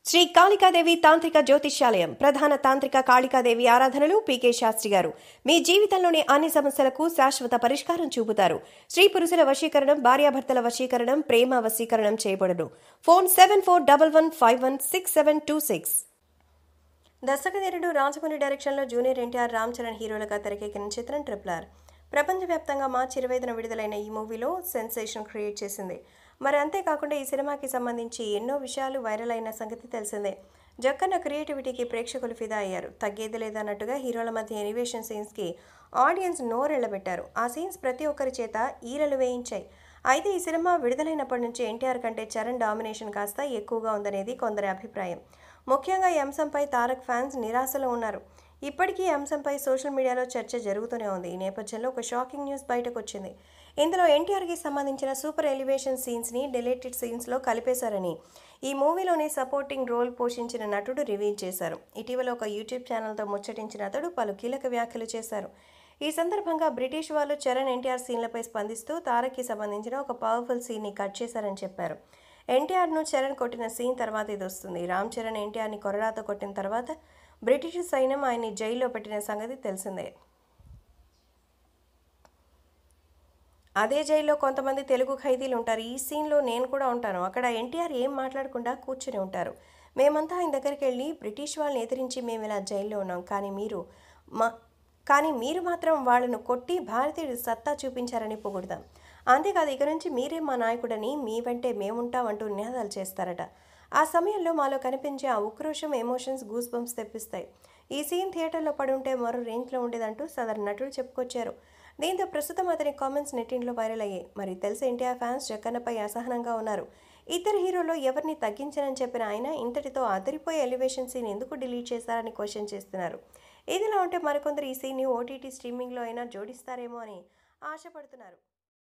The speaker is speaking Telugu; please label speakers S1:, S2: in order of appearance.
S1: శ్రీ కాళికాదేవి తాంత్రిక జ్యోతిష్యాలయం ప్రధాన తాంత్రిక కాళికాదేవి ఆరాధనలు పీకే శాస్త్రి గారు మీ జీవితంలోని అన్ని సమస్యలకు శాశ్వత పరిష్కారం చూపుతారు స్త్రీ పురుషుల వశీకరణం భార్యాభర్తల వశీకరణం ప్రేమ వశీకరణం చేయబడును phone seven four double one five one six seven two six దర్శకధీరుడు రాజమౌళి డైరెక్షన్లో జూనియర్ ఎన్టీఆర్ రామ్ చరణ్ హీరోలుగా తెరకెక్కిన చిత్రం ట్రిపుల్ ఆర్ ప్రపంచవ్యాప్తంగా మార్చి ఇరవైన విడుదలైన ఈ మూవీలో సెన్సేషన్ క్రియేట్ చేసింది మరి అంతేకాకుండా ఈ సినిమాకి సంబంధించి ఎన్నో విషయాలు వైరల్ అయిన సంగతి తెలిసిందే జక్కన్న క్రియేటివిటీకి ప్రేక్షకులు ఫిదా అయ్యారు తగ్గేది లేదన్నట్టుగా హీరోల మధ్య ఎనివేషన్ సీన్స్కి ఆడియన్స్ నోరెళ్లబెట్టారు ఆ సీన్స్ ప్రతి ఒక్కరి చేత ఈరలు వేయించాయి అయితే ఈ సినిమా విడుదలైనప్పటి నుంచి ఎన్టీఆర్ కంటే చరణ్ డామినేషన్ కాస్త ఎక్కువగా ఉందనేది కొందరి అభిప్రాయం ముఖ్యంగా ఈ అంశంపై తారక్ ఫ్యాన్స్ నిరాశలో ఉన్నారు ఇప్పటికీ ఈ అంశంపై సోషల్ మీడియాలో చర్చ జరుగుతూనే ఉంది ఈ నేపథ్యంలో ఒక షాకింగ్ న్యూస్ బయటకు వచ్చింది ఇందులో ఎన్టీఆర్కి సంబంధించిన సూపర్ ఎలివేషన్ సీన్స్ని డిలేటెడ్ సీన్స్లో కలిపేశారని ఈ మూవీలోని సపోర్టింగ్ రోల్ పోషించిన నటుడు రివీల్ చేశారు ఇటీవల ఒక యూట్యూబ్ ఛానల్తో ముచ్చటించిన అతడు పలు కీలక వ్యాఖ్యలు చేశారు ఈ సందర్భంగా బ్రిటిష్ వాళ్ళు చరణ్ ఎన్టీఆర్ సీన్లపై స్పందిస్తూ తారక్కి సంబంధించిన ఒక పవర్ఫుల్ సీన్ని కట్ చేశారని చెప్పారు ఎన్టీఆర్ను చరణ్ కొట్టిన సీన్ తర్వాత ఇది వస్తుంది రామ్ చరణ్ ఎన్టీఆర్ని కొరడాతో కొట్టిన తర్వాత బ్రిటిష్ సైన్యం ఆయన్ని జైల్లో పెట్టిన సంగతి తెలిసిందే అదే జైల్లో కొంతమంది తెలుగు ఖైదీలు ఉంటారు ఈ సీన్లో నేను కూడా ఉంటాను అక్కడ ఎన్టీఆర్ ఏం మాట్లాడకుండా కూర్చుని ఉంటారు మేమంతా ఆయన దగ్గరికి వెళ్ళి బ్రిటిష్ వాళ్ళని ఎదిరించి మేము ఇలా జైల్లో ఉన్నాం కానీ మీరు మా కానీ మీరు మాత్రం వాళ్ళను కొట్టి భారతీయుడు సత్తా చూపించారని పొగుడదాం అంతేకాదు ఇక నుంచి మీరే మా నాయకుడని మీ వెంటే మేముంటాం అంటూ నినాదాలు చేస్తారట ఆ సమయంలో మాలో కనిపించే ఆ ఉక్రోషం ఎమోషన్స్ గూస్ బంప్స్ తెప్పిస్తాయి ఈ సీన్ థియేటర్లో పడి ఉంటే మరో రేంజ్లో ఉండేదంటూ సదరు నటుడు చెప్పుకొచ్చారు దీంతో ప్రస్తుతం అతని కామెంట్స్ నెట్టింట్లో వైరల్ అయ్యాయి మరి తెలిసి ఎన్టీఆర్ ఫ్యాన్స్ జక్కన్నపై అసహనంగా ఉన్నారు ఇద్దరు హీరోలో ఎవరిని తగ్గించనని చెప్పిన ఆయన ఇంతటితో అదిరిపోయే ఎలివేషన్ సీన్ ఎందుకు డిలీట్ చేశారని క్వశ్చన్ చేస్తున్నారు ఇదిలా ఉంటే మరికొందరు ఈ సీన్ని ఓటీటీ స్ట్రీమింగ్లో అయినా జోడిస్తారేమో అని ఆశపడుతున్నారు